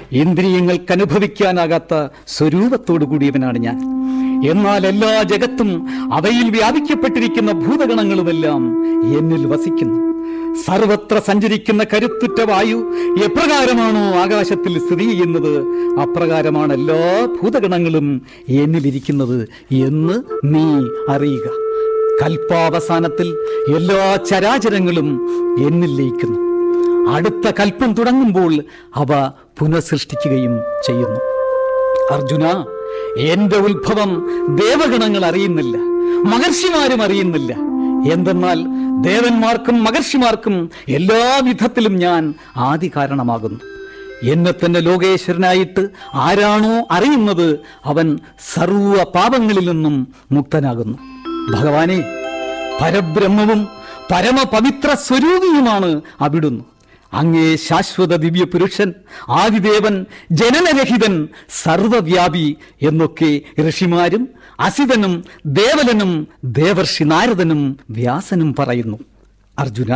ഇന്ദ്രിയങ്ങൾക്ക് അനുഭവിക്കാനാകാത്ത സ്വരൂപത്തോടു കൂടിയവനാണ് ഞാൻ എന്നാൽ എല്ലാ ജഗത്തും അവയിൽ വ്യാപിക്കപ്പെട്ടിരിക്കുന്ന ഭൂതഗണങ്ങളുമെല്ലാം എന്നിൽ വസിക്കുന്നു സർവത്ര സഞ്ചരിക്കുന്ന കരുത്തുറ്റ വായു എപ്രകാരമാണോ ആകാശത്തിൽ സ്ഥിതി ചെയ്യുന്നത് അപ്രകാരമാണ് എല്ലാ ഭൂതഗണങ്ങളും എന്നിലിരിക്കുന്നത് എന്ന് നീ അറിയുക കൽപ്പാവസാനത്തിൽ എല്ലാ ചരാചരങ്ങളും എന്നിൽ ലയിക്കുന്നു അടുത്ത കൽപ്പം തുടങ്ങുമ്പോൾ അവ പുനഃസൃഷ്ടിക്കുകയും ചെയ്യുന്നു അർജുന എന്റെ ഉത്ഭവം ദേവഗണങ്ങൾ അറിയുന്നില്ല മഹർഷിമാരും അറിയുന്നില്ല എന്തെന്നാൽ ദേവന്മാർക്കും മഹർഷിമാർക്കും എല്ലാ വിധത്തിലും ഞാൻ ആദി കാരണമാകുന്നു എന്നെ തന്നെ ലോകേശ്വരനായിട്ട് ആരാണോ അറിയുന്നത് അവൻ സർവ പാപങ്ങളിൽ നിന്നും മുക്തനാകുന്നു ഭഗവാനെ പരബ്രഹ്മവും പരമപവിത്ര സ്വരൂപിയുമാണ് അവിടുന്ന് അങ്ങേ ശാശ്വത ദിവ്യ പുരുഷൻ ആദിദേവൻ ജനനരഹിതൻ സർവവ്യാപി എന്നൊക്കെ ഋഷിമാരും അസിതനും ദേവലനും ദേവർഷി നാരദനും വ്യാസനും പറയുന്നു അർജുന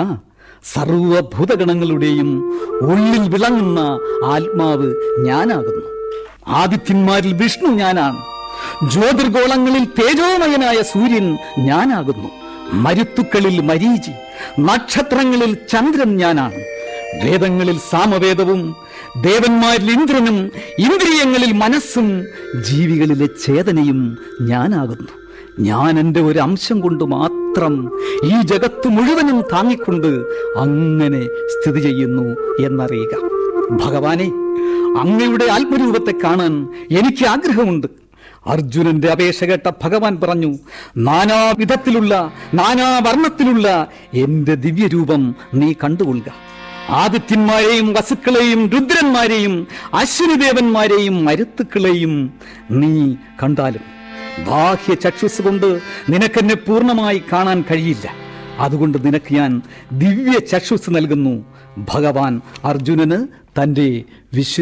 സർവഭൂതഗണങ്ങളുടെയും ഉള്ളിൽ വിളങ്ങുന്ന ആത്മാവ് ഞാനാകുന്നു ആദിത്യന്മാരിൽ വിഷ്ണു ഞാനാണ് ജ്യോതിർഗോളങ്ങളിൽ തേജോമയനായ സൂര്യൻ ഞാനാകുന്നു മരുത്തുക്കളിൽ മരീചി നക്ഷത്രങ്ങളിൽ ചന്ദ്രൻ ഞാനാണ് വേദങ്ങളിൽ സാമവേദവും ദേവന്മാരിൽ ഇന്ദ്രനും ഇന്ദ്രിയങ്ങളിൽ മനസ്സും ജീവികളിലെ ചേതനയും ഞാനാകുന്നു ഞാൻ എൻ്റെ ഒരു അംശം കൊണ്ട് മാത്രം ഈ ജഗത്ത് മുഴുവനും താങ്ങിക്കൊണ്ട് അങ്ങനെ സ്ഥിതി ചെയ്യുന്നു എന്നറിയുക ഭഗവാനെ അങ്ങയുടെ ആത്മരൂപത്തെ കാണാൻ എനിക്ക് ആഗ്രഹമുണ്ട് അർജുനന്റെ അപേക്ഷ കേട്ട ഭഗവാൻ പറഞ്ഞു നാനാവിധത്തിലുള്ള നാനാവർണ്ണത്തിലുള്ള എന്റെ ദിവ്യരൂപം നീ കണ്ടുകൊള്ളുക ആദിത്യന്മാരെയും വസുക്കളെയും രുദ്രന്മാരെയും അശ്വിനിദേവന്മാരെയും മരുത്തുക്കളെയും നീ കണ്ടാലും ബാഹ്യ ചക്ഷുസ് കൊണ്ട് നിനക്കെന്നെ പൂർണ്ണമായി കാണാൻ കഴിയില്ല അതുകൊണ്ട് നിനക്ക് ഞാൻ ദിവ്യ ചക്ഷുസ് നൽകുന്നു ഭഗവാൻ അർജുനന് തന്റെ വിശ്വ